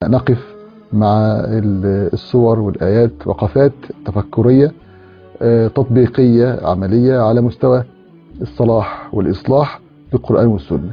نقف مع الصور والآيات وقفات تفكرية تطبيقية عملية على مستوى الصلاح والإصلاح بالقرآن والسنة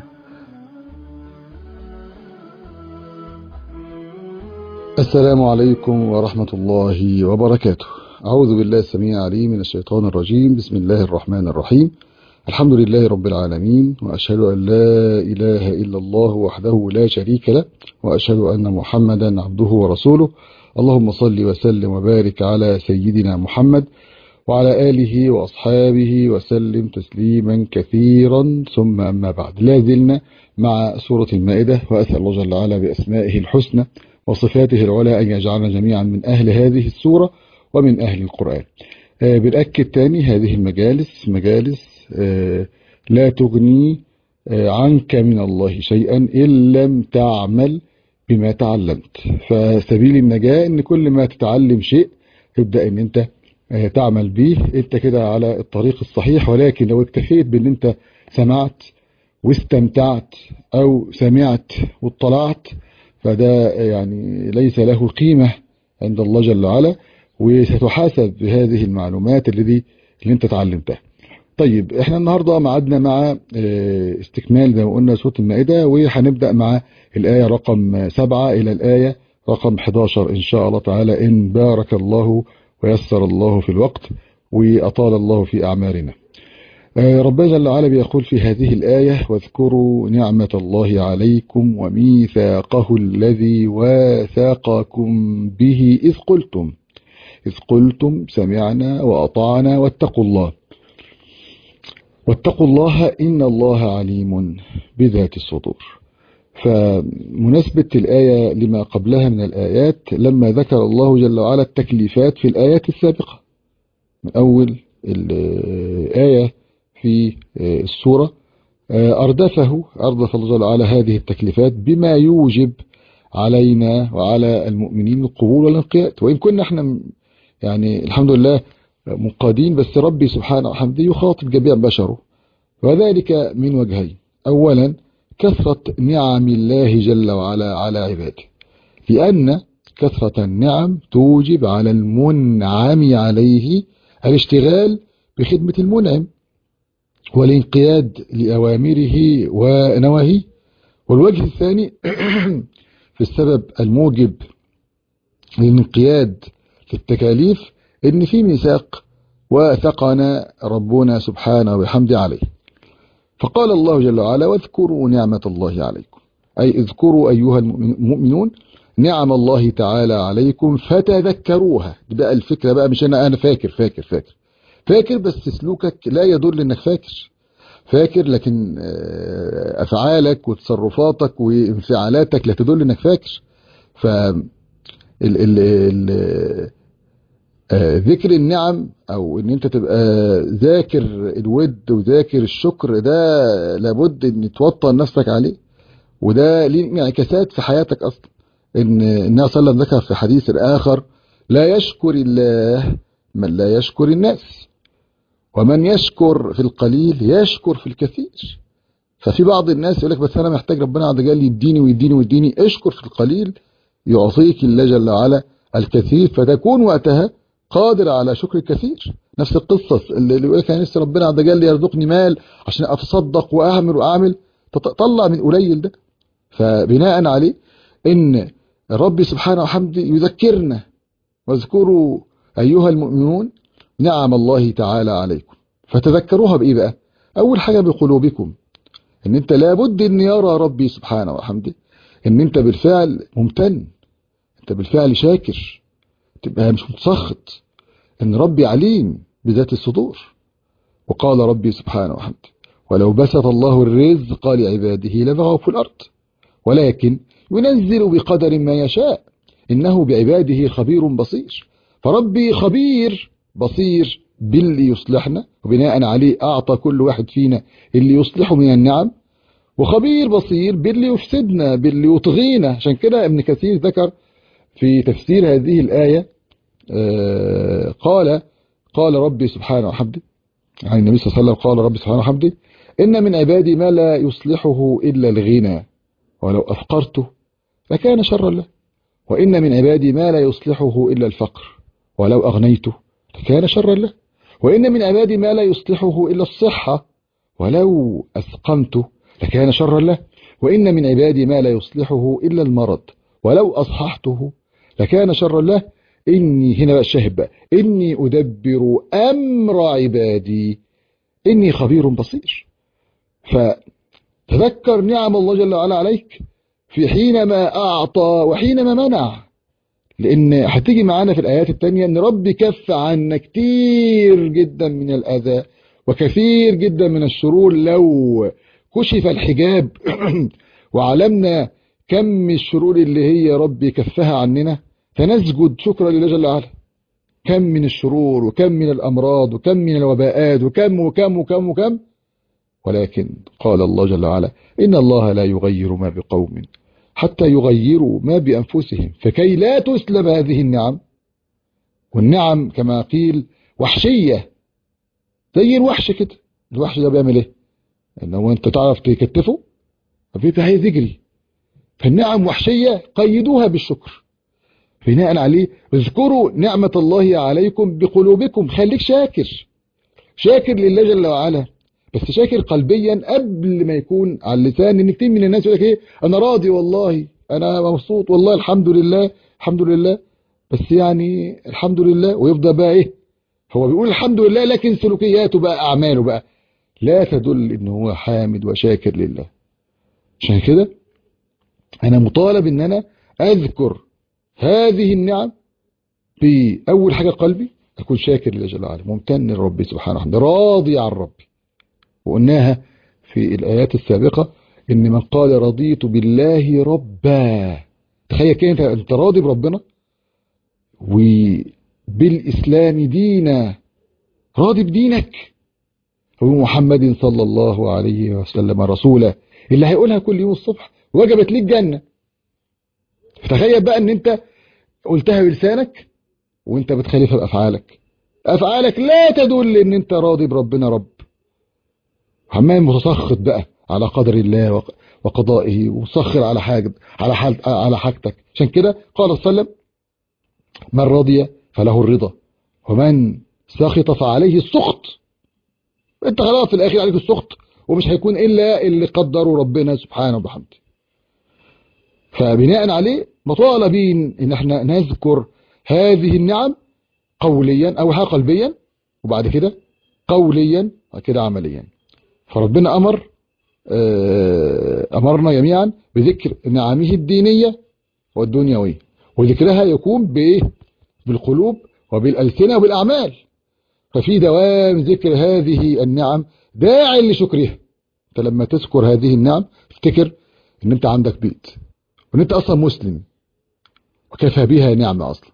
السلام عليكم ورحمة الله وبركاته أعوذ بالله السميع العليم من الشيطان الرجيم بسم الله الرحمن الرحيم الحمد لله رب العالمين وأشهد أن لا إله إلا الله وحده لا شريك له وأشهد أن محمدا عبده ورسوله اللهم صل وسلم وبارك على سيدنا محمد وعلى آله وأصحابه وسلم تسليما كثيرا ثم أما بعد لا زلنا مع سورة المائدة وأسأل الله جل وعلا بأسمائه الحسنى وصفاته العلى أن يجعلنا جميعا من أهل هذه السورة ومن أهل القرآن آه بنأكد تاني هذه المجالس مجالس آه لا تغني آه عنك من الله شيئا إن لم تعمل بما تعلمت فسبيل النجاة ان كل ما تتعلم شيء تبدأ ان انت تعمل به انت كده على الطريق الصحيح ولكن لو اكتفيت بان انت سمعت واستمتعت او سمعت واطلعت فده يعني ليس له قيمة عند الله جل وعلا وستحاسب بهذه المعلومات الذي اللي انت تعلمتها طيب احنا النهاردة معدنا مع استكمال زي ما قلنا سورة المائدة وهنبدأ مع الآية رقم سبعة إلى الآية رقم 11 إن شاء الله تعالى إن بارك الله ويسر الله في الوقت وأطال الله في أعمارنا ربنا جل وعلا بيقول في هذه الآية واذكروا نعمة الله عليكم وميثاقه الذي واثاقكم به إذ قلتم إذ قلتم سمعنا وأطعنا واتقوا الله واتقوا الله إن الله عليم بذات الصدور فمناسبة الآية لما قبلها من الآيات لما ذكر الله جل وعلا التكليفات في الآيات السابقة من أول الآية في السورة أردفه أردف الله جل وعلا هذه التكليفات بما يوجب علينا وعلى المؤمنين القبول والانقياد وإن كنا احنا يعني الحمد لله منقادين بس ربي سبحانه وحمده يخاطب جميع بشره وذلك من وجهين أولا كثرة نعم الله جل وعلا على عباده لأن كثرة النعم توجب على المنعم عليه الاشتغال بخدمة المنعم والانقياد لأوامره ونواهيه والوجه الثاني في السبب الموجب للانقياد للتكاليف ان في ميثاق وثقنا ربنا سبحانه وبحمده عليه فقال الله جل وعلا واذكروا نعمة الله عليكم أي اذكروا أيها المؤمنون نعم الله تعالى عليكم فتذكروها دي بقى الفكرة بقى مش أنا أنا فاكر فاكر فاكر فاكر بس سلوكك لا يدل أنك فاكر فاكر لكن أفعالك وتصرفاتك وانفعالاتك لا تدل أنك فاكر ف ال ال ال ذكر النعم او ان انت تبقى ذاكر الود وذاكر الشكر ده لابد ان توطن نفسك عليه وده ليه انعكاسات في حياتك اصلا ان النبي صلى الله عليه وسلم ذكر في حديث اخر لا يشكر الله من لا يشكر الناس ومن يشكر في القليل يشكر في الكثير ففي بعض الناس يقول لك بس انا محتاج ربنا عز وجل يديني ويديني ويديني اشكر في القليل يعطيك الله جل وعلا الكثير فتكون وقتها قادر على شكر الكثير نفس القصص اللي يقول لك انا لسه ربنا عز وجل يرزقني مال عشان اتصدق واعمل واعمل طلع من قليل ده فبناء عليه ان الرب سبحانه وحمده يذكرنا واذكروا ايها المؤمنون نعم الله تعالى عليكم فتذكروها بايه بقى اول حاجه بقلوبكم ان انت لابد ان يرى ربي سبحانه وحمده ان انت بالفعل ممتن انت بالفعل شاكر تبقى مش متسخط ان ربي عليم بذات الصدور وقال ربي سبحانه وحمده ولو بسط الله الرزق لعباده لبغوا في الأرض ولكن ينزل بقدر ما يشاء إنه بعباده خبير بصير فربي خبير بصير باللي يصلحنا وبناء عليه أعطى كل واحد فينا اللي يصلحه من النعم وخبير بصير باللي يفسدنا باللي يطغينا عشان كده ابن كثير ذكر في تفسير هذه الآية قال قال ربي سبحانه وحمده عن النبي صلى الله عليه وسلم قال ربي سبحانه وحمده إن من عبادي ما لا يصلحه إلا الغنى ولو أفقرته لكان شرا له وإن من عبادي ما لا يصلحه إلا الفقر ولو أغنيته لكان شرا له وإن من عبادي ما لا يصلحه إلا الصحة ولو أسقمته لكان شرا له وإن من عبادي ما لا يصلحه إلا المرض ولو أصححته لكان شرا له إني هنا بقى الشاهد بقى إني أدبر أمر عبادي إني خبير بصير فتذكر نعم الله جل وعلا عليك في حينما أعطى وحينما منع لأن هتيجي معانا في الآيات التانية أن ربي كف عنا كتير جدا من الأذى وكثير جدا من الشرور لو كشف الحجاب وعلمنا كم الشرور اللي هي ربي كفها عننا فنسجد شكرا لله جل وعلا كم من الشرور وكم من الأمراض وكم من الوباءات وكم وكم وكم وكم ولكن قال الله جل وعلا إن الله لا يغير ما بقوم حتى يغيروا ما بأنفسهم فكي لا تسلب هذه النعم والنعم كما قيل وحشية زي الوحش كده الوحش ده بيعمل ايه انه انت تعرف تكتفه فبيبقى عايز يجري فالنعم وحشية قيدوها بالشكر بناء عليه اذكروا نعمة الله عليكم بقلوبكم خليك شاكر شاكر لله جل وعلا بس شاكر قلبيا قبل ما يكون على اللسان ان كتير من الناس يقول لك ايه انا راضي والله انا مبسوط والله الحمد لله الحمد لله بس يعني الحمد لله ويفضل بقى ايه هو بيقول الحمد لله لكن سلوكياته بقى اعماله بقى لا تدل ان هو حامد وشاكر لله عشان كده انا مطالب ان انا اذكر هذه النعم بأول حاجة قلبي أكون شاكر لله جل وعلا ممتن لربي سبحانه وتعالى راضي عن ربي وقلناها في الآيات السابقة إن من قال رضيت بالله ربا تخيل كده أنت راضي بربنا وبالإسلام دينا راضي بدينك ومحمد صلى الله عليه وسلم رسوله اللي هيقولها كل يوم الصبح وجبت ليك جنة فتخيل بقى ان انت قلتها بلسانك وانت بتخالفها بافعالك افعالك لا تدل ان انت راضي بربنا رب عمال متسخط بقى على قدر الله وقضائه ومسخر على حاجة على حال على حاجتك عشان كده قال صلى الله عليه وسلم من رضي فله الرضا ومن سخط فعليه السخط انت خلاص في الاخير عليك السخط ومش هيكون الا اللي قدره ربنا سبحانه وبحمده فبناء عليه مطالبين ان احنا نذكر هذه النعم قوليا او حاجه قلبيا وبعد كده قوليا وكده عمليا فربنا امر امرنا جميعا بذكر نعمه الدينيه والدنيويه وذكرها يكون بايه بالقلوب وبالالسنه وبالاعمال ففي دوام ذكر هذه النعم داع لشكرها انت لما تذكر هذه النعم افتكر ان انت عندك بيت وان انت اصلا مسلم وكفى بها نعمة اصلا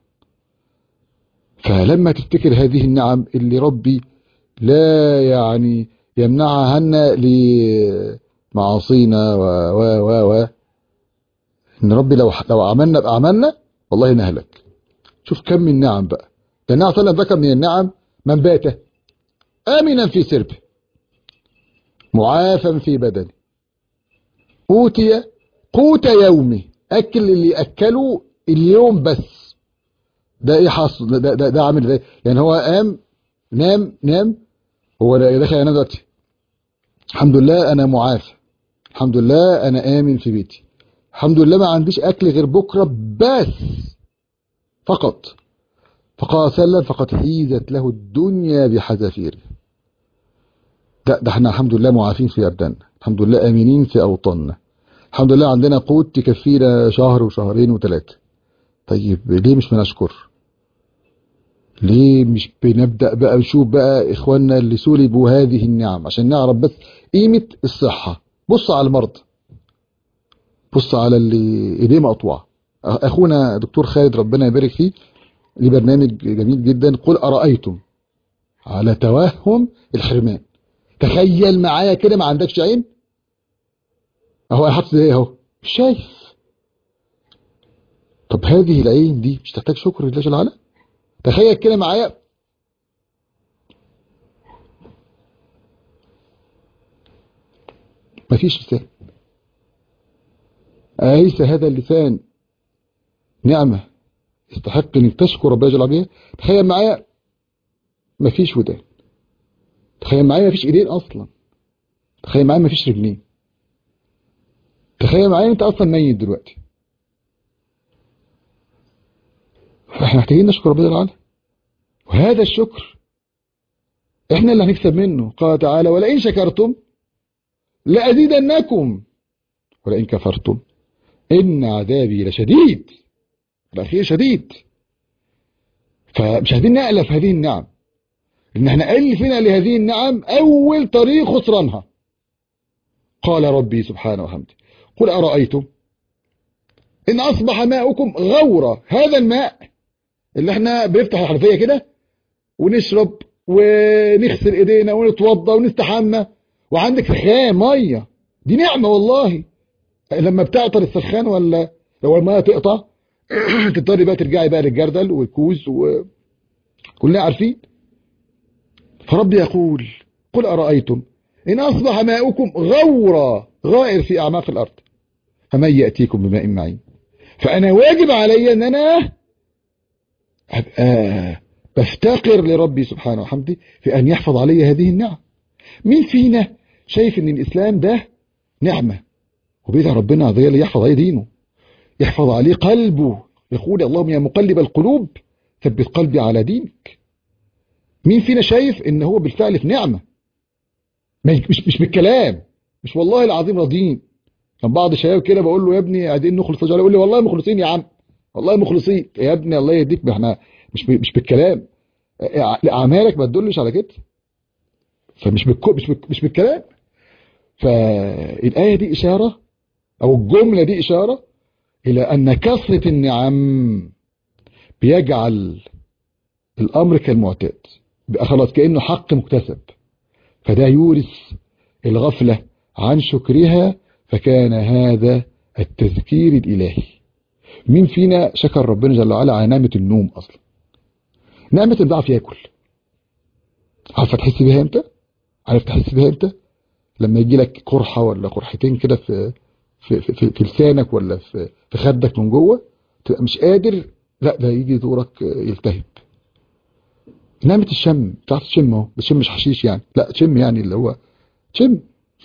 فلما تفتكر هذه النعم اللي ربي لا يعني يمنعها عنا لمعاصينا و و و و ان ربي لو لو عملنا باعمالنا والله نهلك شوف كم من نعم بقى ده النعم صلى الله ذكر من النعم من بات امنا في سربه معافا في بدنه اوتي قوت يومه اكل اللي اكله اليوم بس ده ايه حصل ده, ده, ده, ده عامل ازاي يعني هو قام نام نام هو داخل ينام دلوقتي الحمد لله انا معافى الحمد لله انا امن في بيتي الحمد لله ما عنديش اكل غير بكره بس فقط فقال سلم فقد حيزت له الدنيا بحذافيرها ده, ده احنا الحمد لله معافين في أبداننا الحمد لله آمنين في أوطاننا الحمد لله عندنا قوت تكفينا شهر وشهرين وثلاثة طيب ليه مش بنشكر ليه مش بنبدأ بقى نشوف بقى إخواننا اللي سلبوا هذه النعم عشان نعرف بس قيمة الصحة بص على المرضى بص على اللي ايديه مقطوعة أخونا دكتور خالد ربنا يبارك فيه ليه برنامج جميل جدا قل أرأيتم على توهم الحرمان تخيل معايا كده ما عندكش عين اهو انا حاطط ايه اهو مش شايف طب هذه العين دي مش تحتاج شكر لله جل وعلا تخيل كده معايا مفيش لسان أليس هذا اللسان نعمة يستحق انك تشكر ربنا جل وعلا تخيل معايا مفيش ودان تخيل معايا مفيش ايدين اصلا تخيل معايا مفيش رجلين تخيل معايا انت اصلا ميت دلوقتي فاحنا محتاجين نشكر ربنا جل وعلا وهذا الشكر احنا اللي هنكسب منه قال تعالى ولئن شكرتم لأزيدنكم ولئن كفرتم إن عذابي لشديد الأخير شديد فمش عايزين نألف هذه النعم إن احنا ألفنا لهذه النعم أول طريق خسرانها قال ربي سبحانه وحمده قل أرأيتم إن أصبح ماؤكم غورا هذا الماء اللي احنا بنفتح الحنفية كده ونشرب ونغسل ايدينا ونتوضى ونستحمى وعندك سخان ميه دي نعمه والله لما بتعطر السخان ولا لو الميه تقطع تضطري بقى ترجعي بقى للجردل والكوز وكلنا عارفين فربي يقول قل ارايتم ان اصبح ماؤكم غورا غائر في اعماق الارض فمن ياتيكم بماء معين فانا واجب علي ان انا ابقى بفتقر لربي سبحانه وحمده في أن يحفظ علي هذه النعم مين فينا شايف أن الإسلام ده نعمة وبيدعي ربنا عز وجل يحفظ عليه دينه يحفظ عليه قلبه يقول اللهم يا مقلب القلوب ثبت قلبي على دينك مين فينا شايف ان هو بالفعل في نعمة مش مش بالكلام مش والله العظيم راضيين كان بعض الشباب كده بقول له يا ابني عايزين نخلص يقول لي والله مخلصين يا عم والله مخلصين يا ابني الله يهديك احنا مش مش بالكلام اعمالك ما تدلش على كده فمش بالكو مش بك مش بالكلام فالايه دي اشاره او الجمله دي اشاره الى ان كثره النعم بيجعل الامر كالمعتاد بقى خلاص كانه حق مكتسب فده يورث الغفله عن شكرها فكان هذا التذكير الالهي مين فينا شكر ربنا جل وعلا على نعمه النوم اصلا نعمة ان بيعرف ياكل عارفه تحس بيها امتى عارف تحس بيها امتى لما يجي لك قرحه ولا قرحتين كده في في في, في, في لسانك ولا في في خدك من جوه تبقى مش قادر لا ده يجي دورك يلتهب نعمة الشم تعرف تشم اهو بس مش حشيش يعني لا تشم يعني اللي هو تشم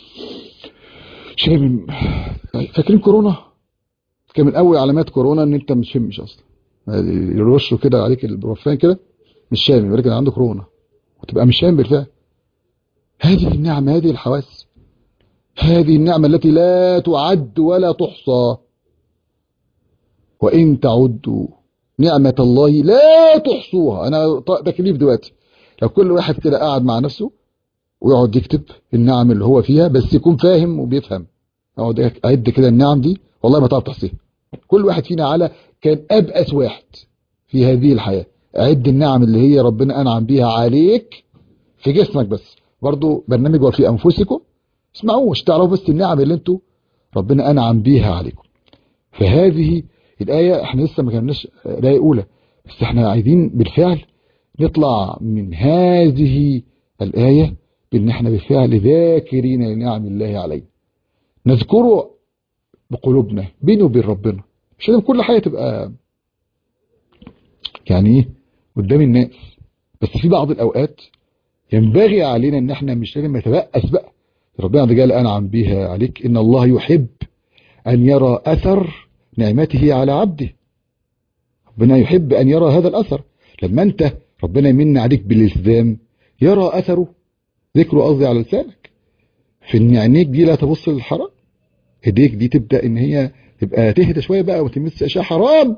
شم فاكرين كورونا كان من اول علامات كورونا ان انت مش شمش اصلا يرشوا كده عليك البروفان كده مش شامم ولكن عنده كورونا وتبقى مش شامم بالفعل هذه النعمة هذه الحواس هذه النعمة التي لا تعد ولا تحصى وإن تعدوا نعمة الله لا تحصوها أنا تكليف دلوقتي لو كل واحد كده قاعد مع نفسه ويقعد يكتب النعم اللي هو فيها بس يكون فاهم وبيفهم اقعد اعد كده النعم دي والله ما تعرف تحصيها كل واحد فينا على كان أبأس واحد في هذه الحياة عد النعم اللي هي ربنا أنعم بيها عليك في جسمك بس برضو برنامج وفي أنفسكم اسمعوه مش تعرفوا بس النعم اللي انتوا ربنا أنعم بيها عليكم فهذه الآية احنا لسه ما كناش الآية أولى بس احنا عايزين بالفعل نطلع من هذه الآية بأن احنا بالفعل ذاكرين لنعم الله علينا نذكره بقلوبنا بينه وبين ربنا مش لازم كل حاجة تبقى يعني ايه قدام الناس بس في بعض الأوقات ينبغي علينا ان احنا مش لازم نتبأس بقى ربنا قال أنعم بها عليك إن الله يحب أن يرى أثر نعمته على عبده ربنا يحب أن يرى هذا الأثر لما أنت ربنا يمن عليك بالالتزام يرى أثره ذكره قصدي على لسانك في ان عينيك دي لا تبص للحرام ايديك دي تبدأ ان هي تبقى تهدى شوية بقى وتمس اشياء حرام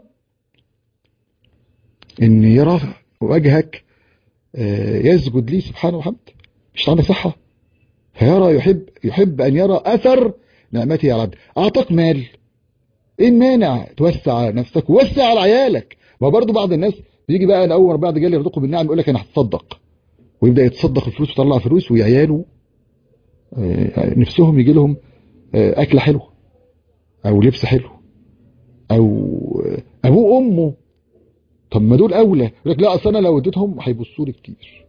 ان يرى وجهك يسجد لي سبحانه وحمد مش عندك صحة فيرى يحب يحب ان يرى اثر نعمته على عبده اعطاك مال ايه المانع توسع على نفسك ووسع على عيالك ما برضو بعض الناس بيجي بقى انا اول ما بعد جالي يرزقه بالنعم يقول لك انا هتصدق ويبدا يتصدق الفلوس ويطلع فلوس وعياله نفسهم يجي لهم اكله حلوه او لبس حلو او ابوه وامه طب ما دول اولى يقول لك لا اصل انا لو اديتهم هيبصوا لي كتير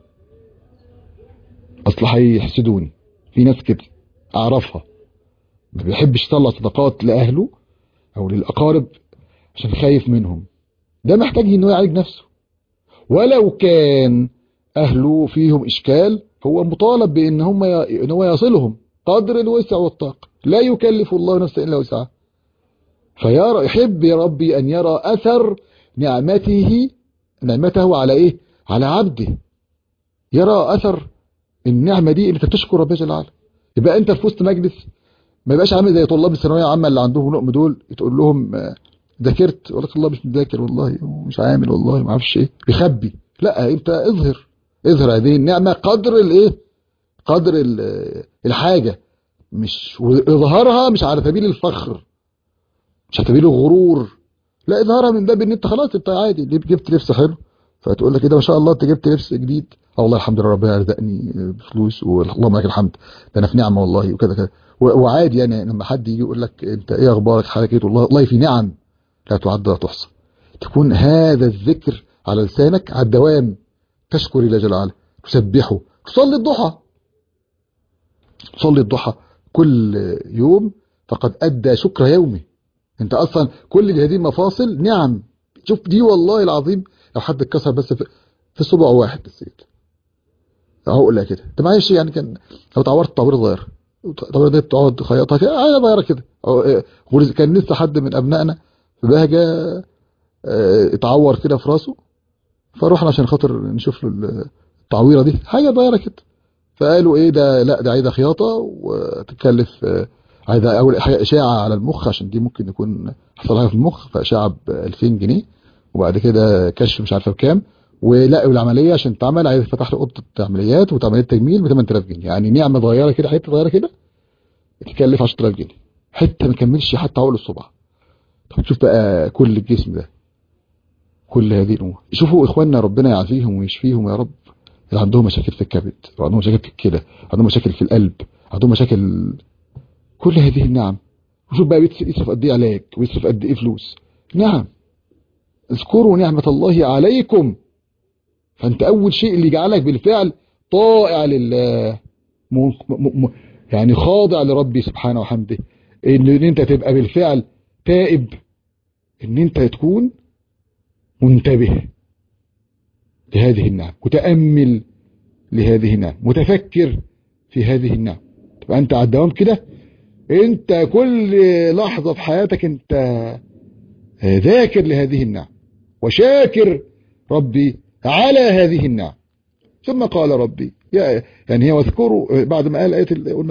اصل هيحسدوني في ناس كده اعرفها ما بيحبش يطلع صدقات لاهله او للاقارب عشان خايف منهم ده محتاج انه يعالج نفسه ولو كان اهله فيهم اشكال هو مطالب بان هم ي... ان هو يصلهم قدر الوسع والطاقه لا يكلف الله نفسا الا وسعها فيرى يحب يا ربي ان يرى اثر نعمته نعمته على ايه على عبده يرى اثر النعمه دي اللي تشكر ربنا جل وعلا يبقى انت في وسط مجلس ما يبقاش عامل زي طلاب الثانويه العامه اللي عندهم نقم دول تقول لهم ذاكرت يقول لك الله مش مذاكر والله مش عامل والله ما اعرفش ايه بيخبي لا انت اظهر اظهر هذه النعمه قدر الايه قدر الحاجه مش اظهارها مش على سبيل الفخر مش على سبيل الغرور لا اظهارها من باب ان انت خلاص انت عادي جبت لبس حلو فتقول لك كده ما شاء الله انت جبت لبس جديد اه والله الحمد لله ربنا رزقني بفلوس واللهم لك الحمد ده انا في نعمه والله وكذا كذا وعادي يعني لما حد يجي يقول لك انت ايه اخبارك حالك والله والله في نعم لا تعد ولا تحصى تكون هذا الذكر على لسانك على الدوام تشكر الله جل وعلا تسبحه تصلي الضحى تصلي الضحى كل يوم فقد ادى شكر يومه انت اصلا كل هذه المفاصل نعم شوف دي والله العظيم لو حد اتكسر بس في, في صبع واحد بس عقله كده انت معلش يعني كان لو اتعورت تعويره صغيره التعويره دي بتقعد تخيطها كده حاجه صغيره كده كان لسه حد من ابنائنا في بهجه اتعور كده في راسه فروحنا عشان خاطر نشوف له التعويره دي حاجه صغيره كده فقالوا ايه ده لا ده عايزه خياطه وتكلف عايزه اول حاجه اشاعه على المخ عشان دي ممكن يكون حصل حاجه في المخ فاشاعه ب 2000 جنيه وبعد كده كشف مش عارفه بكام ولا والعمليه عشان تعمل عايز فتح له اوضه عمليات وتعمليه تجميل ب 8000 جنيه يعني نعمه صغيره كده حته صغيره كده تكلف 10000 جنيه حته ما كملش حتى عقل الصبع طب تشوف بقى كل الجسم ده كل هذه الامور شوفوا اخواننا ربنا يعافيهم ويشفيهم يا رب اللي عندهم مشاكل في الكبد وعندهم مشاكل في الكلى عندهم مشاكل في القلب عندهم مشاكل كل هذه النعم وشوف بقى يصرف قد ايه علاج ويصرف قد ايه فلوس نعم اذكروا نعمة الله عليكم فانت اول شيء اللي يجعلك بالفعل طائع لله م... م... يعني خاضع لربي سبحانه وحمده ان انت تبقى بالفعل تائب ان انت تكون منتبه لهذه النعم متأمل لهذه النعم متفكر في هذه النعم تبقى انت على الدوام كده انت كل لحظة في حياتك انت ذاكر لهذه النعم وشاكر ربي على هذه النعم ثم قال ربي يعني هي واذكروا بعد ما قال آية قلنا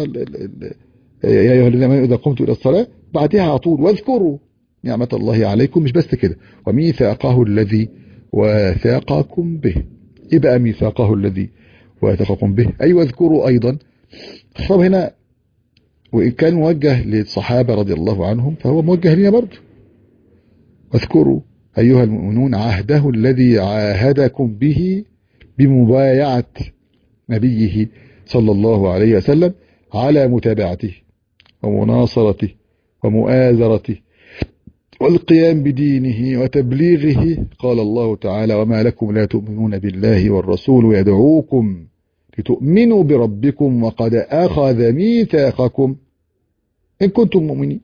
يا أيها الذين آمنوا إذا قمتوا إلى الصلاة بعدها على طول واذكروا نعمة الله عليكم مش بس كده وميثاقه الذي وثاقكم به إيه بقى ميثاقه الذي وثاقكم به أي واذكروا أيضا الخطاب هنا وإن كان موجه للصحابة رضي الله عنهم فهو موجه لنا برضه واذكروا أيها المؤمنون عهده الذي عاهدكم به بمبايعة نبيه صلى الله عليه وسلم على متابعته ومناصرته ومؤازرته والقيام بدينه وتبليغه قال الله تعالى وما لكم لا تؤمنون بالله والرسول يدعوكم لتؤمنوا بربكم وقد أخذ ميثاقكم إن كنتم مؤمنين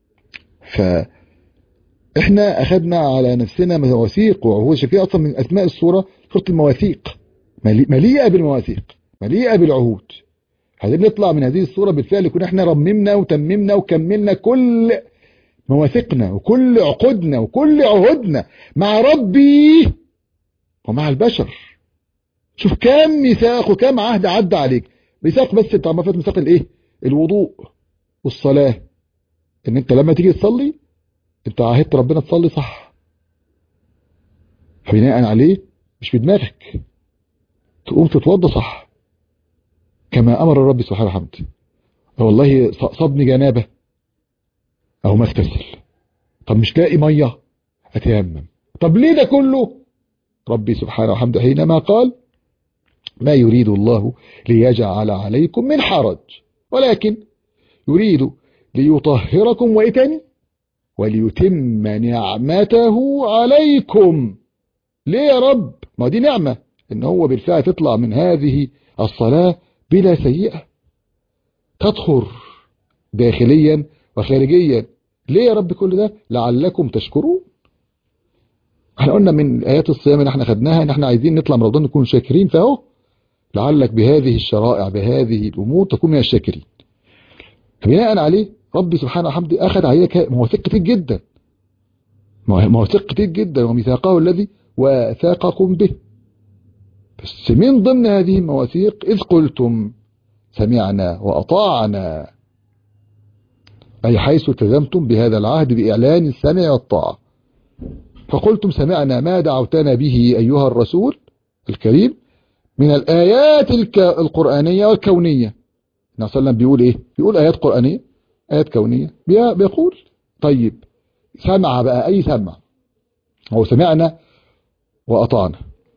فإحنا أخذنا على نفسنا مواثيق وهو شكل أصلا من أسماء السورة سورة المواثيق مليئة بالمواثيق مليئة بالعهود عايزين نطلع من هذه الصورة بالفعل يكون احنا رممنا وتممنا وكملنا كل مواثيقنا وكل عقودنا وكل عهودنا مع ربي ومع البشر شوف كم ميثاق وكم عهد عدى عليك ميثاق بس انت ما فات ميثاق الايه الوضوء والصلاة ان انت لما تيجي تصلي انت عاهدت ربنا تصلي صح فبناء عليه مش بدماغك تقوم تتوضى صح كما امر الرب سبحانه وحمده والله صابني جنابه او ما اغتسل طب مش لاقي ميه اتيمم طب ليه ده كله ربي سبحانه وحمده حينما قال ما يريد الله ليجعل عليكم من حرج ولكن يريد ليطهركم وايه تاني وليتم نعمته عليكم ليه يا رب ما دي نعمة ان هو بالفعل تطلع من هذه الصلاة بلا سيئة تطهر داخليا وخارجيا ليه يا رب كل ده لعلكم تشكرون احنا قلنا من آيات الصيام اللي احنا خدناها ان احنا عايزين نطلع من رمضان نكون شاكرين فاهو لعلك بهذه الشرائع بهذه الأمور تكون من الشاكرين فبناء عليه ربي سبحانه وحمده أخذ عليك مواثيق كتير جدا مواثيق كتير جدا وميثاقه الذي وثاقكم به بس من ضمن هذه المواثيق إذ قلتم سمعنا وأطاعنا أي حيث التزمتم بهذا العهد بإعلان السمع والطاعة فقلتم سمعنا ما دعوتنا به أيها الرسول الكريم من الآيات القرآنية والكونية النبي صلى الله عليه وسلم بيقول إيه بيقول آيات قرآنية آيات كونية بيقول طيب سمع بقى أي سمع هو سمعنا وأطعنا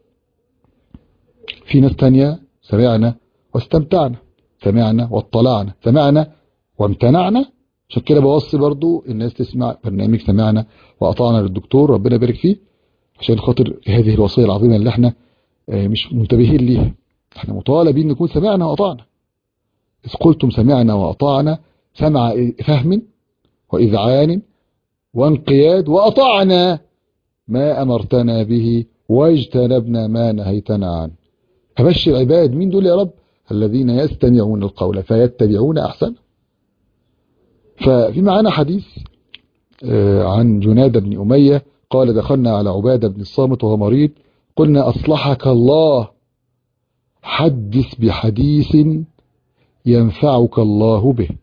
في ناس تانية سمعنا واستمتعنا سمعنا واطلعنا سمعنا وامتنعنا عشان كده بوصي برضو الناس تسمع برنامج سمعنا وأطعنا للدكتور ربنا يبارك فيه عشان خاطر هذه الوصية العظيمة اللي احنا مش منتبهين ليها احنا مطالبين نكون سمعنا وأطعنا إذ قلتم سمعنا وأطعنا سمع فهم وإذعان وانقياد وأطعنا ما أمرتنا به واجتنبنا ما نهيتنا عنه فبشر عباد مين دول يا رب الذين يستمعون القول فيتبعون أحسن ففي معنا حديث عن جناد بن أمية قال دخلنا على عبادة بن الصامت وهو مريض قلنا أصلحك الله حدث بحديث ينفعك الله به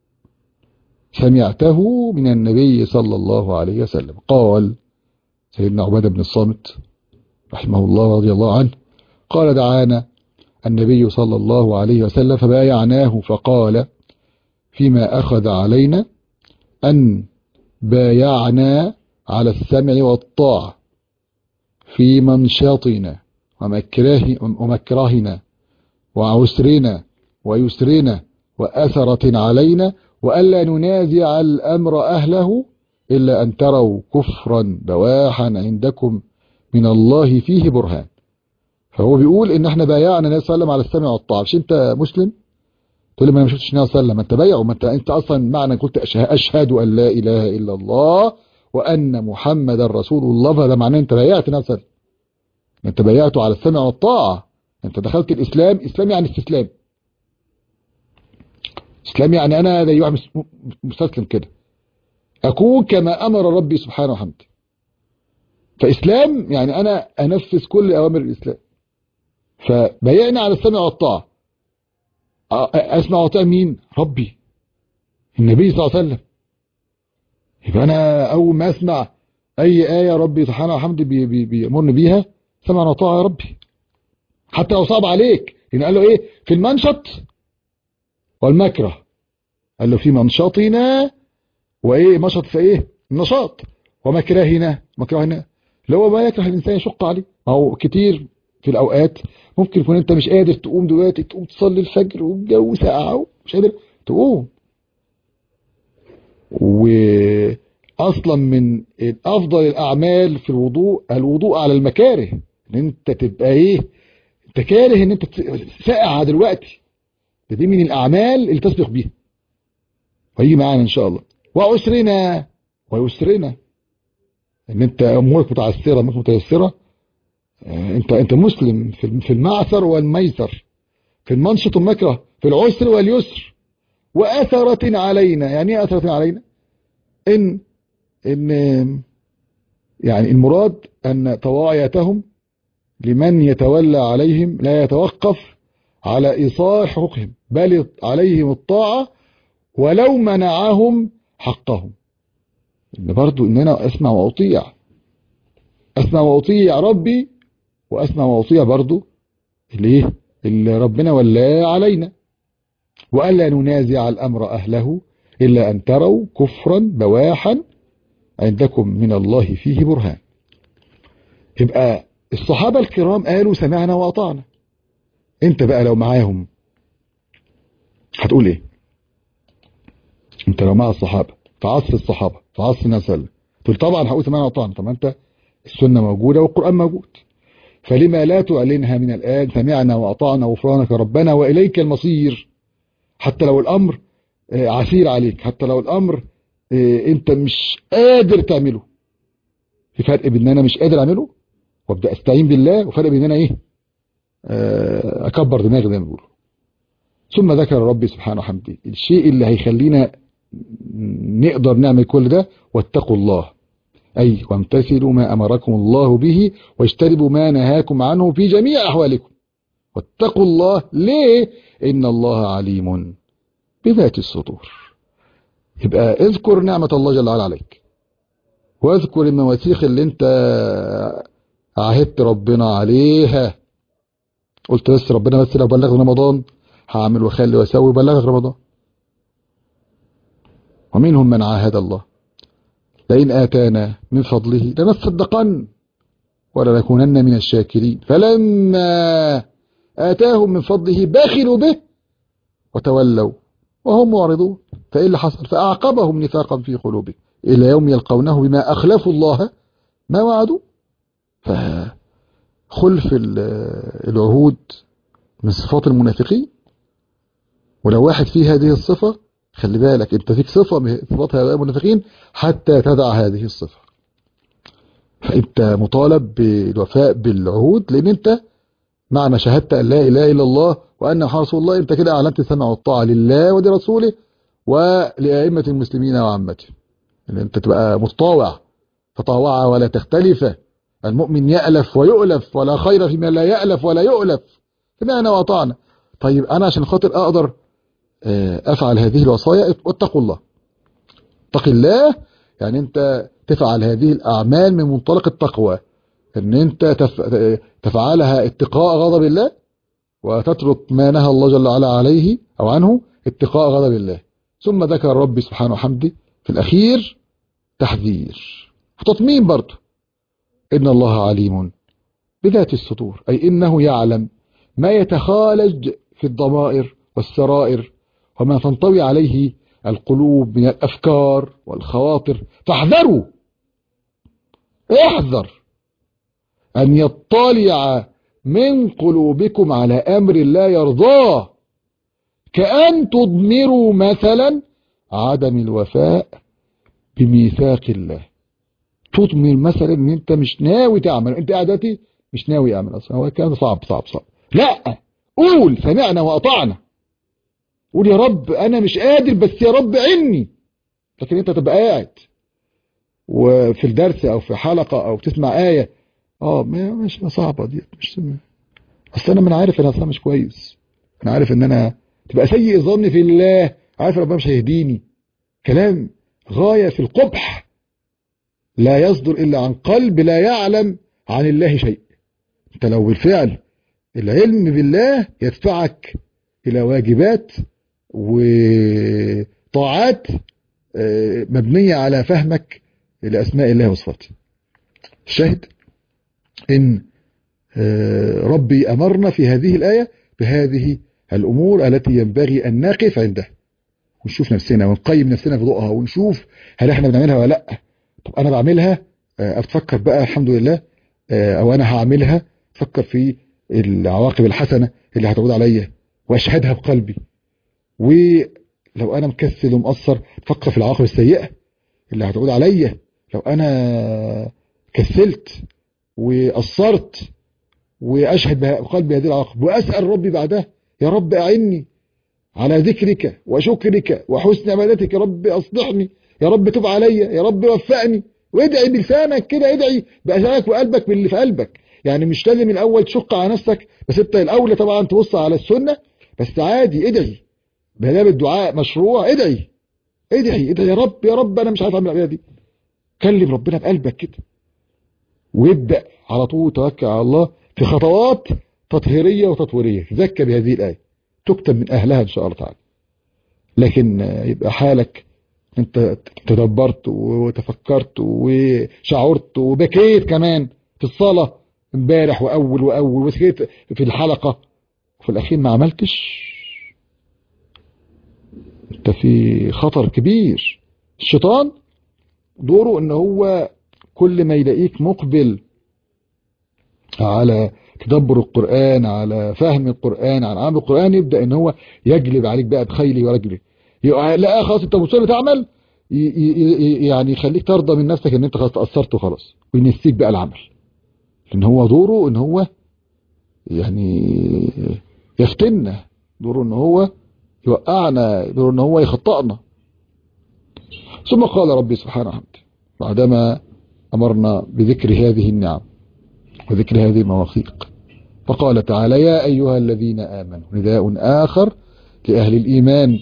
سمعته من النبي صلى الله عليه وسلم قال سيدنا عبادة بن الصامت رحمه الله رضي الله عنه قال دعانا النبي صلى الله عليه وسلم فبايعناه فقال فيما أخذ علينا أن بايعنا على السمع والطاعة في منشاطنا ومكره ومكرهنا وعسرنا ويسرنا وأثرة علينا وألا ننازع الأمر أهله إلا أن تروا كفرا بواحا عندكم من الله فيه برهان فهو بيقول إن احنا بايعنا النبي صلى الله عليه وسلم على السمع والطاعة مش أنت مسلم تقول لي ما انا ما شفتش النبي صلى الله عليه وسلم انت بايعه ما انت انت اصلا معنى قلت اشهد ان لا اله الا الله وان محمدا رسول الله فده معناه انت بايعت النبي صلى الله عليه وسلم انت بايعته على السمع والطاعه انت دخلت الاسلام اسلام يعني استسلام اسلام يعني انا زي واحد مستسلم كده اكون كما امر ربي سبحانه وحمده فاسلام يعني انا انفذ كل اوامر الاسلام فبايعنا على السمع والطاعه اسمع واطيع مين ربي النبي صلى الله عليه وسلم يبقى انا اول ما اسمع اي ايه ربي سبحانه وحمده بي بي بيامرني بيها سمع وطاعه يا ربي حتى لو صعب عليك لان قال له ايه في المنشط والمكره قال له في منشطنا وايه مشط في ايه النشاط ومكرهنا مكرهنا اللي هو ما يكره الانسان يشق عليه او كتير في الاوقات ممكن يكون انت مش قادر تقوم دلوقتي تقوم تصلي الفجر والجو ساقع ومش قادر تقوم واصلا من افضل الاعمال في الوضوء الوضوء على المكاره ان انت تبقى ايه انت كاره ان انت ساقع دلوقتي ده دي من الاعمال اللي تسبق بيها وهيجي معانا ان شاء الله وعسرنا ويسرنا ان انت امورك متعسره امورك متيسره انت انت مسلم في المعسر والميسر في المنشط والمكره في العسر واليسر وأثرة علينا يعني ايه أثرة علينا ان ان يعني المراد ان طواعيتهم لمن يتولى عليهم لا يتوقف على إيصال حقوقهم بل عليهم الطاعة ولو منعهم حقهم ان برضو ان انا اسمع واطيع اسمع واطيع ربي واسمع واطيع برضو الايه اللي ربنا ولاه علينا والا ننازع الامر اهله الا ان تروا كفرا بواحا عندكم من الله فيه برهان يبقى الصحابة الكرام قالوا سمعنا واطعنا انت بقى لو معاهم هتقول ايه انت لو مع الصحابة في عصر الصحابة في عصر النبي صلى الله عليه وسلم تقول طبعا هقول سمعنا واطعنا طب انت السنة موجودة والقرآن موجود فلما لا تعلنها من الآن سمعنا وأطعنا غفرانك ربنا وإليك المصير حتى لو الأمر عسير عليك حتى لو الأمر أنت مش قادر تعمله في فرق بين ان انا مش قادر اعمله وابدا استعين بالله وفرق بين ان انا ايه آه، اكبر دماغي زي ما بيقولوا ثم ذكر ربي سبحانه وحمده الشيء اللي هيخلينا نقدر نعمل كل ده واتقوا الله أي وامتثلوا ما أمركم الله به واجتنبوا ما نهاكم عنه في جميع أحوالكم واتقوا الله ليه إن الله عليم بذات الصدور يبقى اذكر نعمة الله جل وعلا عليك واذكر المواثيق اللي انت عهدت ربنا عليها قلت بس ربنا بس لو بلغ رمضان هعمل واخلي واسوي بلغك رمضان ومنهم من عاهد الله لئن آتانا من فضله لنصدقن ولنكونن من الشاكرين فلما آتاهم من فضله بخلوا به وتولوا وهم معرضون فإيه اللي حصل فأعقبهم نفاقا في قلوبهم إلى يوم يلقونه بما أخلفوا الله ما وعدوا فخلف العهود من صفات المنافقين ولو واحد فيه هذه الصفة خلي بالك انت فيك صفة من صفات هؤلاء المنافقين حتى تدع هذه الصفة فانت مطالب بالوفاء بالعهود لان انت معنى شهدت ان لا اله الا الله وان محمد رسول الله انت كده اعلنت السمع والطاعه لله ولرسوله ولائمه المسلمين وعامتهم ان انت تبقى متطاوع فطاوع ولا تختلف المؤمن يألف ويؤلف ولا خير فيما لا يألف ولا يؤلف سمعنا وأطعنا طيب أنا عشان خاطر أقدر أفعل هذه الوصايا واتقوا الله اتق الله يعني أنت تفعل هذه الأعمال من منطلق التقوى أن أنت تف... تفعلها اتقاء غضب الله وتترك ما نهى الله جل وعلا عليه أو عنه اتقاء غضب الله ثم ذكر ربي سبحانه وحمده في الأخير تحذير وتطمين برضه إن الله عليم بذات الصدور أي إنه يعلم ما يتخالج في الضمائر والسرائر وما تنطوي عليه القلوب من الأفكار والخواطر فاحذروا احذر أن يطلع من قلوبكم على أمر لا يرضاه كأن تضمروا مثلا عدم الوفاء بميثاق الله تضمر مثلا ان انت مش ناوي تعمل انت قاعدتي مش ناوي اعمل اصلا هو كان صعب صعب صعب لا قول سمعنا واطعنا قول يا رب انا مش قادر بس يا رب عني لكن انت تبقى قاعد وفي الدرس او في حلقة او بتسمع آية اه مش صعبة دي مش سمع. اصل انا من عارف ان اصلا مش كويس انا عارف ان انا تبقى سيء ظن في الله عارف ربنا مش هيهديني كلام غاية في القبح لا يصدر إلا عن قلب لا يعلم عن الله شيء انت لو بالفعل العلم بالله يدفعك إلى واجبات وطاعات مبنية على فهمك لأسماء الله وصفاته الشاهد إن ربي أمرنا في هذه الآية بهذه الأمور التي ينبغي أن نقف عندها ونشوف نفسنا ونقيم نفسنا في ضوءها ونشوف هل احنا بنعملها ولا لا طب انا بعملها افكر بقى الحمد لله او انا هعملها افكر في العواقب الحسنة اللي هتعود عليا واشهدها بقلبي ولو انا مكسل ومقصر افكر في العواقب السيئة اللي هتعود عليا لو انا كسلت وقصرت واشهد بقلبي هذه العواقب واسال ربي بعدها يا رب اعني على ذكرك وشكرك وحسن عبادتك يا رب اصلحني يا رب تب عليا يا رب وفقني وادعي بلسانك كده ادعي بأذانك وقلبك باللي في قلبك يعني مش لازم الاول تشق على نفسك بس انت الاولى طبعا تبص على السنة بس عادي ادعي بهذا الدعاء مشروع ادعي ادعي ادعي يا رب يا رب انا مش عارف اعمل العباده دي كلم ربنا بقلبك كده وابدا على طول توكل على الله في خطوات تطهيريه وتطويريه تذكى بهذه الايه تكتب من اهلها ان شاء الله تعالى لكن يبقى حالك انت تدبرت وتفكرت وشعرت وبكيت كمان في الصلاة امبارح واول واول وسكيت في الحلقة وفي الاخير ما عملتش انت في خطر كبير الشيطان دوره ان هو كل ما يلاقيك مقبل على تدبر القرآن على فهم القرآن على عمل القرآن يبدأ ان هو يجلب عليك بقى بخيلي ورجلي لا خلاص انت مصر تعمل يعني يخليك ترضى من نفسك ان انت خلاص تأثرت وخلاص وينسيك بقى العمل لان هو دوره ان هو يعني يفتنا دوره ان هو يوقعنا دوره ان هو يخطئنا ثم قال ربي سبحانه وتعالى بعدما أمرنا بذكر هذه النعم وذكر هذه المواثيق فقال تعالى يا أيها الذين آمنوا نداء آخر لأهل الإيمان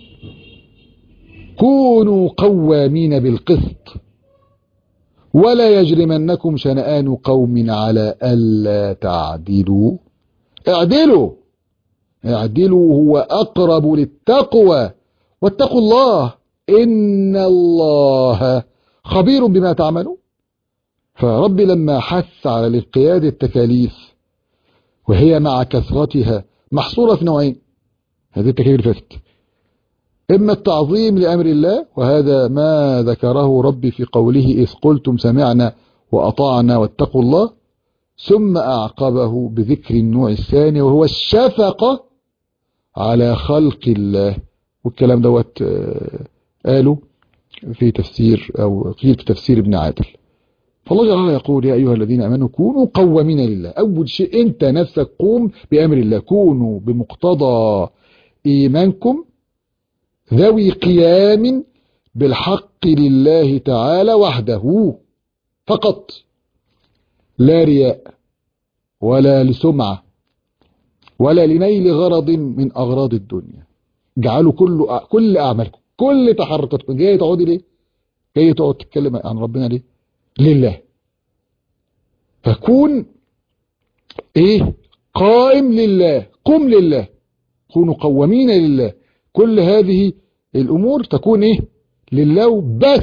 كونوا قوامين بالقسط ولا يجرمنكم شنآن قوم على ألا تعدلوا اعدلوا اعدلوا هو أقرب للتقوى واتقوا الله إن الله خبير بما تعملون فربي لما حث على الانقياد التكاليف وهي مع كثرتها محصورة في نوعين هذه التكاليف فاتت إما التعظيم لأمر الله وهذا ما ذكره ربي في قوله إذ قلتم سمعنا وأطعنا واتقوا الله ثم أعقبه بذكر النوع الثاني وهو الشفقة على خلق الله والكلام دوت قالوا في تفسير أو قيل في تفسير ابن عادل فالله جل وعلا يقول يا أيها الذين أمنوا كونوا قوامين لله أول شيء أنت نفسك قوم بأمر الله كونوا بمقتضى إيمانكم ذوي قيام بالحق لله تعالى وحده فقط لا رياء ولا لسمعة ولا لنيل غرض من أغراض الدنيا جعلوا كل كل أعمالكم كل تحركاتكم جاي تقعدي ليه جاي تقعد تتكلم عن ربنا ليه لله فكون ايه قائم لله قم لله كونوا قوامين لله كل هذه الامور تكون ايه لله بس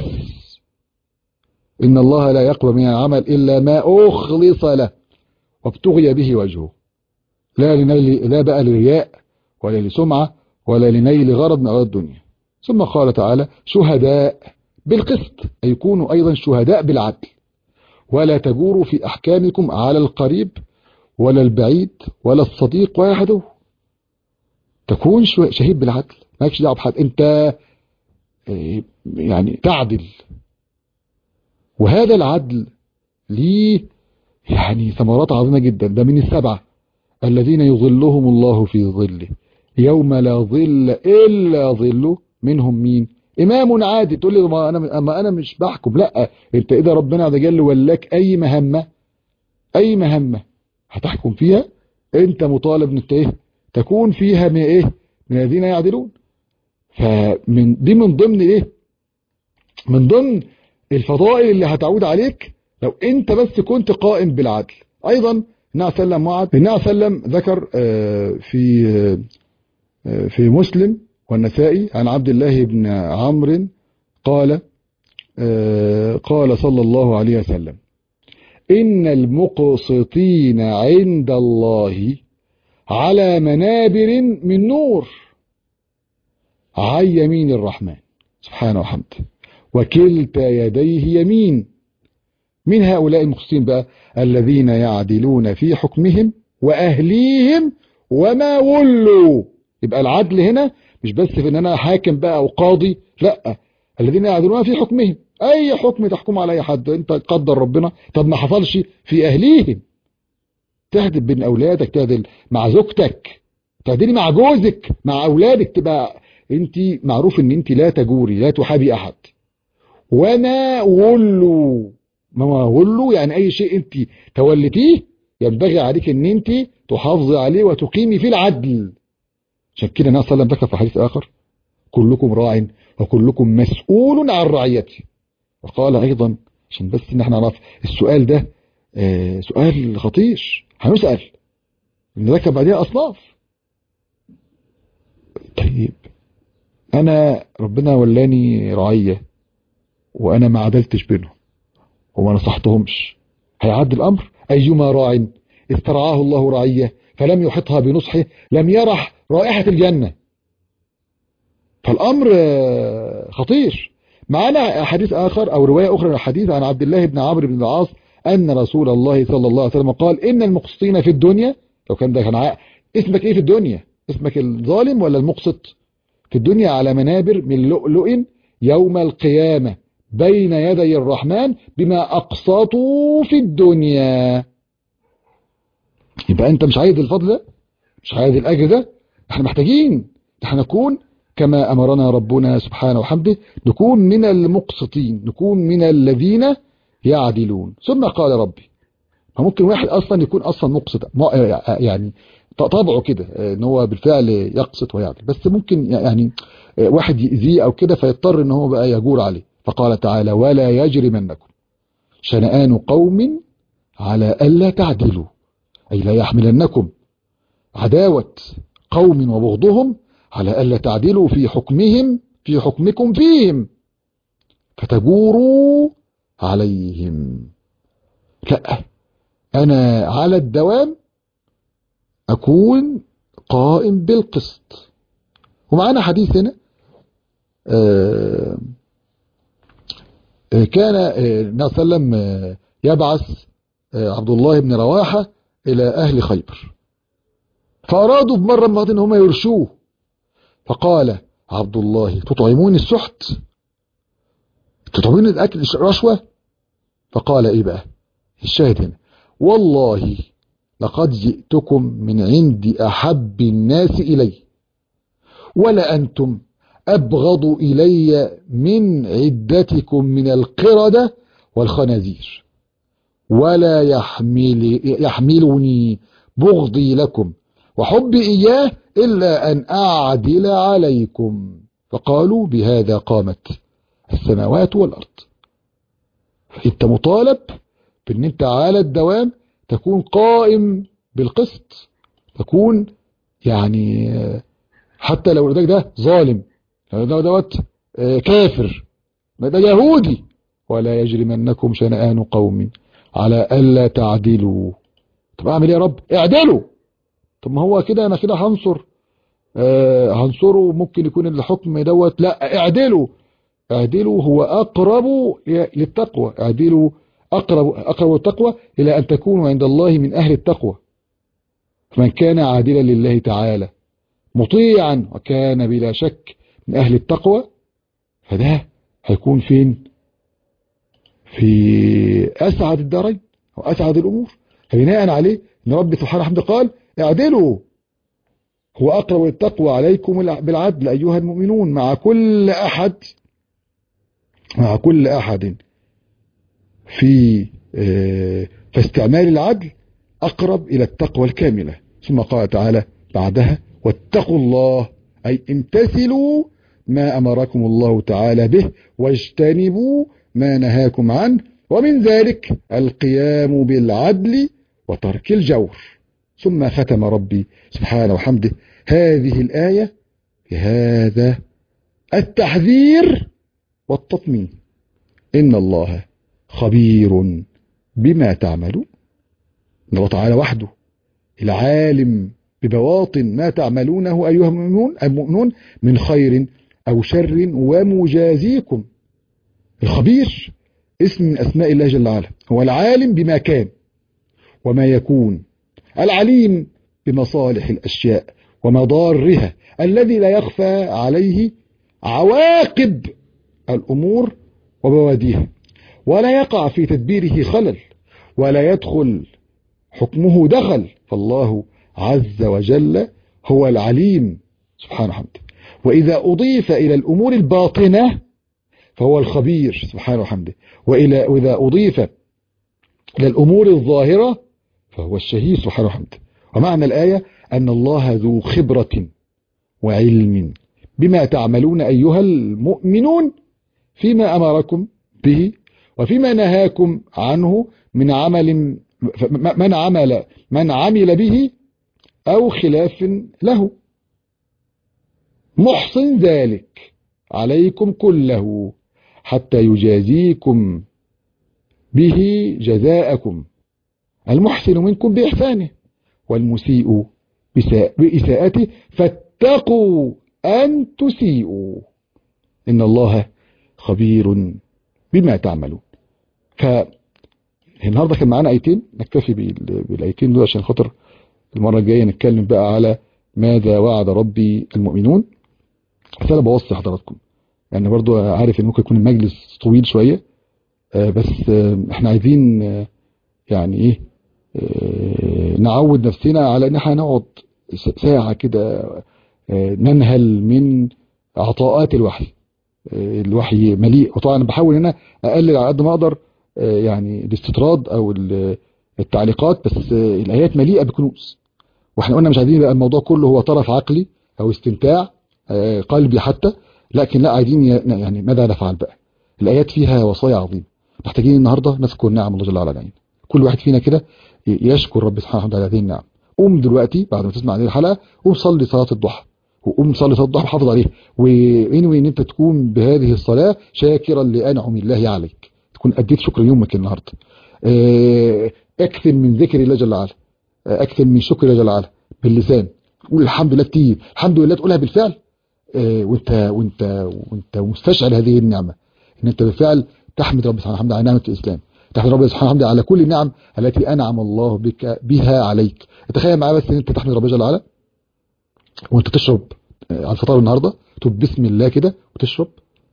ان الله لا يقبل من العمل الا ما اخلص له وابتغي به وجهه لا لنيل لا بقى لرياء ولا لسمعه ولا لنيل غرض من اغراض الدنيا ثم قال تعالى شهداء بالقسط أي يكونوا أيضا شهداء بالعدل ولا تجوروا في أحكامكم على القريب ولا البعيد ولا الصديق ولا العدو تكون شهيد بالعدل مالكش دعوه بحد انت يعني تعدل وهذا العدل ليه يعني ثمرات عظيمة جدا ده من السبعة الذين يظلهم الله في ظله يوم لا ظل إلا ظله منهم مين إمام عادي تقول لي ما أنا, ما أنا مش بحكم لا أنت إذا ربنا عز وجل ولاك أي مهمة أي مهمة هتحكم فيها أنت مطالب أن إيه تكون فيها من إيه من الذين يعدلون فمن دي من ضمن إيه من ضمن الفضائل اللي هتعود عليك لو أنت بس كنت قائم بالعدل أيضا النبي سلم وعد النبي سلم ذكر في في مسلم والنسائي عن عبد الله بن عمرو قال قال صلى الله عليه وسلم إن المقسطين عند الله على منابر من نور عن يمين الرحمن سبحانه وحمده وكلتا يديه يمين من هؤلاء المقسطين بقى الذين يعدلون في حكمهم وأهليهم وما ولوا يبقى العدل هنا مش بس في ان انا حاكم بقى او قاضي لا الذين يعدلون في حكمهم اي حكم تحكم على اي حد انت قدر ربنا طب ما حصلش في اهليهم تهدل بين اولادك تهدل مع زوجتك تعدلي مع جوزك مع اولادك تبقى انت معروف ان انت لا تجوري لا تحابي احد وما ولوا ما ولوا يعني اي شيء انت تولتيه ينبغي عليك ان انت تحافظي عليه وتقيمي فيه العدل عشان كده النبي صلى الله عليه وسلم ذكر في حديث آخر كلكم راع وكلكم مسؤول عن رعيته وقال أيضا عشان بس ان احنا نعرف السؤال ده آه سؤال خطير هنسأل ذكر بعدها أصناف طيب أنا ربنا ولاني رعية وأنا ما عدلتش بينهم وما نصحتهمش هيعدي الأمر أيما راع استرعاه الله رعية فلم يحطها بنصحه لم يرح رائحة الجنة فالأمر خطير معنا حديث آخر أو رواية أخرى الحديث عن عبد الله بن عمرو بن العاص أن رسول الله صلى الله عليه وسلم قال إن المقسطين في الدنيا لو كان ده كان اسمك إيه في الدنيا اسمك الظالم ولا المقسط في الدنيا على منابر من لؤلؤ يوم القيامة بين يدي الرحمن بما أقسطوا في الدنيا يبقى أنت مش عايز الفضل ده مش عايز الأجر ده احنا محتاجين احنا نكون كما أمرنا ربنا سبحانه وحمده نكون من المقسطين نكون من الذين يعدلون ثم قال ربي فممكن واحد أصلا يكون أصلا مقسط يعني طبعه كده ان هو بالفعل يقسط ويعدل بس ممكن يعني واحد يأذيه أو كده فيضطر ان هو بقى يجور عليه فقال تعالى ولا يجرمنكم شنآن قوم على ألا تعدلوا أي لا يحملنكم عداوة قوم وبغضهم على ألا تعدلوا في حكمهم في حكمكم فيهم فتجوروا عليهم لا أنا على الدوام أكون قائم بالقسط ومعنا حديث هنا كان النبي صلى الله عليه وسلم يبعث عبد الله بن رواحة إلى أهل خيبر فأرادوا بمرة مرة إن هم يرشوه فقال عبد الله تطعمون السحت تطعمون الأكل رشوة فقال إيه بقى الشاهد هنا والله لقد جئتكم من عند أحب الناس إلي ولا أنتم أبغض إلي من عدتكم من القردة والخنازير ولا يحمل يحملني بغضي لكم وحبي إياه إلا أن أعدل عليكم فقالوا بهذا قامت السماوات والأرض فأنت مطالب بأن أنت على الدوام تكون قائم بالقسط تكون يعني حتى لو ده ده ظالم لو ده دوت كافر ده يهودي ولا يجرمنكم شنآن قوم على ألا تعدلوا طب أعمل إيه يا رب اعدلوا طب ما هو كده أنا كده هنصر آه هنصره ممكن يكون الحكم دوت لا اعدلوا اعدلوا هو أقرب للتقوى اعدلوا أقرب, أقرب التقوى إلى أن تكونوا عند الله من أهل التقوى فمن كان عادلا لله تعالى مطيعا وكان بلا شك من أهل التقوى فده هيكون فين في أسعد الدارين أو أسعد الأمور فبناء عليه أن رب سبحانه وحمده قال اعدلوا هو أقرب التقوى عليكم بالعدل أيها المؤمنون مع كل أحد مع كل أحد في فاستعمال العدل أقرب إلى التقوى الكاملة ثم قال تعالى بعدها واتقوا الله أي امتثلوا ما أمركم الله تعالى به واجتنبوا ما نهاكم عنه ومن ذلك القيام بالعدل وترك الجور ثم ختم ربي سبحانه وحمده هذه الآية بهذا التحذير والتطمين إن الله خبير بما تعملون إن الله تعالى وحده العالم ببواطن ما تعملونه أيها المؤمنون المؤمنون من خير أو شر ومجازيكم الخبير اسم من أسماء الله جل وعلا هو العالم بما كان وما يكون العليم بمصالح الأشياء ومضارها الذي لا يخفى عليه عواقب الأمور وبواديها ولا يقع في تدبيره خلل ولا يدخل حكمه دخل فالله عز وجل هو العليم سبحانه وحمده وإذا أضيف إلى الأمور الباطنة فهو الخبير سبحانه وحمده وإلى وإذا أضيف إلى الأمور الظاهرة فهو الشهيد سبحانه وحمده ومعنى الآية أن الله ذو خبرة وعلم بما تعملون أيها المؤمنون فيما أمركم به وفيما نهاكم عنه من عمل من عمل من عمل به أو خلاف له محصن ذلك عليكم كله حتى يجازيكم به جزاءكم المحسن منكم بإحسانه والمسيء بإساءته فاتقوا أن تسيئوا إن الله خبير بما تعملون فالنهاردة كان معانا آيتين نكتفي بالآيتين دول عشان خاطر المرة الجاية نتكلم بقى على ماذا وعد ربي المؤمنون بس أنا بوصي حضراتكم يعني برضو عارف ان ممكن يكون المجلس طويل شوية آه، بس آه، احنا عايزين آه، يعني ايه آه، نعود نفسنا على ان احنا نقعد س- ساعة كده آه، ننهل من عطاءات الوحي آه، الوحي مليء وطبعا أنا بحاول ان انا اقلل على قد ما اقدر آه، يعني الاستطراد او ال- التعليقات بس آه، الايات مليئة بكنوز واحنا قلنا مش عايزين يبقى الموضوع كله هو طرف عقلي او استمتاع آه، قلبي حتى لكن لا عايزين ي- يعني ماذا نفعل بقى الايات فيها وصايا عظيمه محتاجين النهارده نذكر نعم الله جل وعلا علينا كل واحد فينا كده ي- يشكر رب سبحانه وتعالى على هذه النعم قوم دلوقتي بعد ما تسمع هذه الحلقه قوم صلي صلاه الضحى وقوم صلي صلاه الضحى وحافظ عليها وانوي ان انت تكون بهذه الصلاه شاكرا لانعم الله عليك تكون اديت شكر يومك النهارده آه، اكثر من ذكر الله جل وعلا آه، اكثر من شكر الله جل وعلا باللسان قول الحمد لله كتير الحمد لله تقولها بالفعل آه، وانت وانت وانت مستشعر هذه النعمه ان انت بالفعل تحمد رب سبحانه وتعالى على نعمه الاسلام تحمد رب سبحانه وتعالى على كل النعم التي انعم الله بك بها عليك تخيل معايا بس ان انت تحمد رب جل وعلا وانت تشرب آه، على الفطار النهارده تقول بسم الله كده وتشرب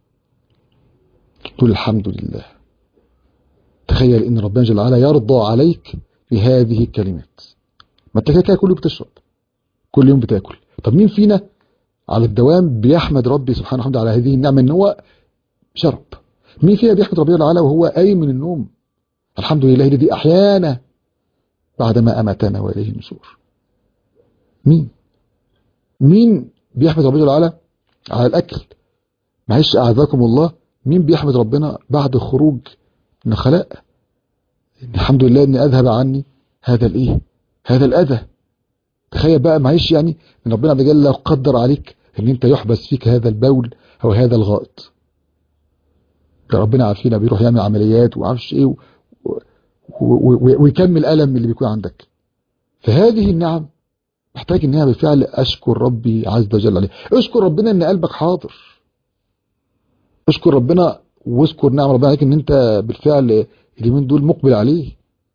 تقول الحمد لله تخيل ان ربنا جل وعلا يرضى عليك بهذه الكلمات ما انت كده كده كل يوم بتشرب كل يوم بتاكل طب مين فينا على الدوام بيحمد ربي سبحانه وتعالى على هذه النعمه ان هو شرب مين فينا بيحمد ربنا تعالى وهو قايم من النوم الحمد لله الذي احيانا بعدما اماتنا واليه النشور مين مين بيحمد ربنا تعالى على الاكل معلش اعزكم الله مين بيحمد ربنا بعد الخروج من الخلاء إن الحمد لله اني اذهب عني هذا الايه هذا الاذى تخيل بقى معلش يعني ان ربنا عز وجل لو قدر عليك ان انت يحبس فيك هذا البول او هذا الغائط ده ربنا عارفين بيروح يعمل عمليات وعارفش ايه و... و... و... ويكمل الالم اللي بيكون عندك فهذه النعم محتاج انها بالفعل اشكر ربي عز وجل عليه اشكر ربنا ان قلبك حاضر اشكر ربنا واذكر نعم ربنا عليك ان انت بالفعل اليومين دول مقبل عليه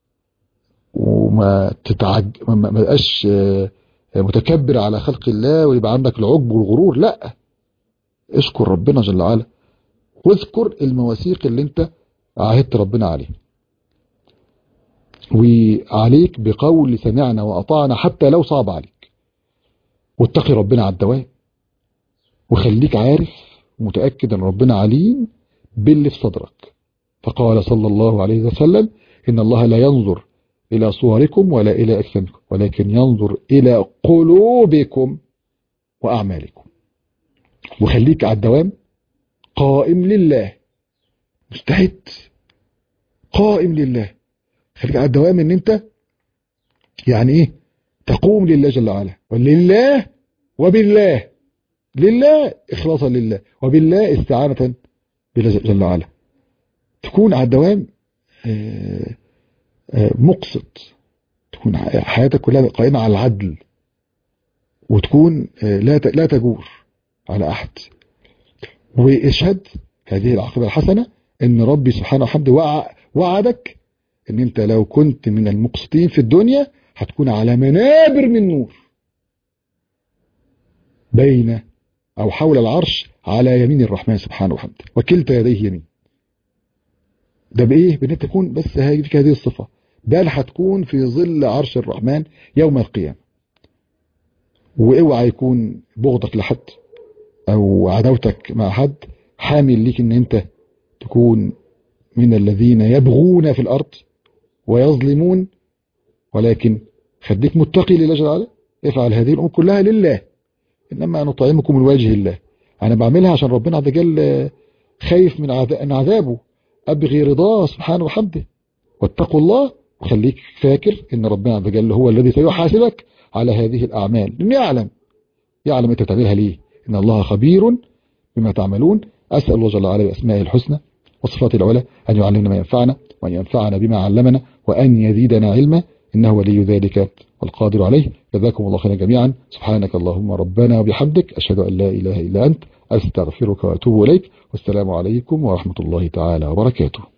وما تتعج ما ما بقاش آه، متكبر على خلق الله ويبقى عندك العجب والغرور لا اشكر ربنا جل وعلا واذكر المواثيق اللي انت عاهدت ربنا عليه وعليك بقول سمعنا وأطعنا حتى لو صعب عليك واتقي ربنا على الدوام وخليك عارف ومتأكد ان ربنا عليم باللي في صدرك فقال صلى الله عليه وسلم إن الله لا ينظر إلى صوركم ولا إلى أجسامكم ولكن ينظر إلى قلوبكم وأعمالكم وخليك على الدوام قائم لله مستعد قائم لله خليك على الدوام ان انت يعني ايه تقوم لله جل وعلا ولله وبالله لله اخلاصا لله وبالله استعانة بالله جل وعلا تكون على الدوام آه، آه، مقسط تكون حياتك كلها قائمة على العدل وتكون آه، لا ت- لا تجور على احد واشهد هذه العاقبة الحسنة ان ربي سبحانه وحمده وع- وعدك ان انت لو كنت من المقسطين في الدنيا هتكون على منابر من نور بين او حول العرش على يمين الرحمن سبحانه وحمده وكلتا يديه يمين ده بايه بان انت تكون بس هاي فيك هذه الصفة بل هتكون في ظل عرش الرحمن يوم القيامة واوعى يكون بغضك لحد او عداوتك مع حد حامل ليك ان انت تكون من الذين يبغون في الارض ويظلمون ولكن خليك متقي لله جل وعلا افعل هذه الامور كلها لله انما نطعمكم من وجه الله انا بعملها عشان ربنا عز وجل خايف من عذا- من عذابه ابغي رضاه سبحانه وحمده واتقوا الله وخليك فاكر ان ربنا عز وجل هو الذي سيحاسبك على هذه الاعمال لانه يعلم يعلم انت بتعملها ليه ان الله خبير بما تعملون اسال الله جل وعلا باسمائه الحسنى وصفاته العلى ان يعلمنا ما ينفعنا وان ينفعنا بما علمنا وان يزيدنا علما انه ولي ذلك والقادر عليه جزاكم الله خيرا جميعا سبحانك اللهم ربنا وبحمدك اشهد ان لا اله الا انت استغفرك واتوب اليك والسلام عليكم ورحمه الله تعالى وبركاته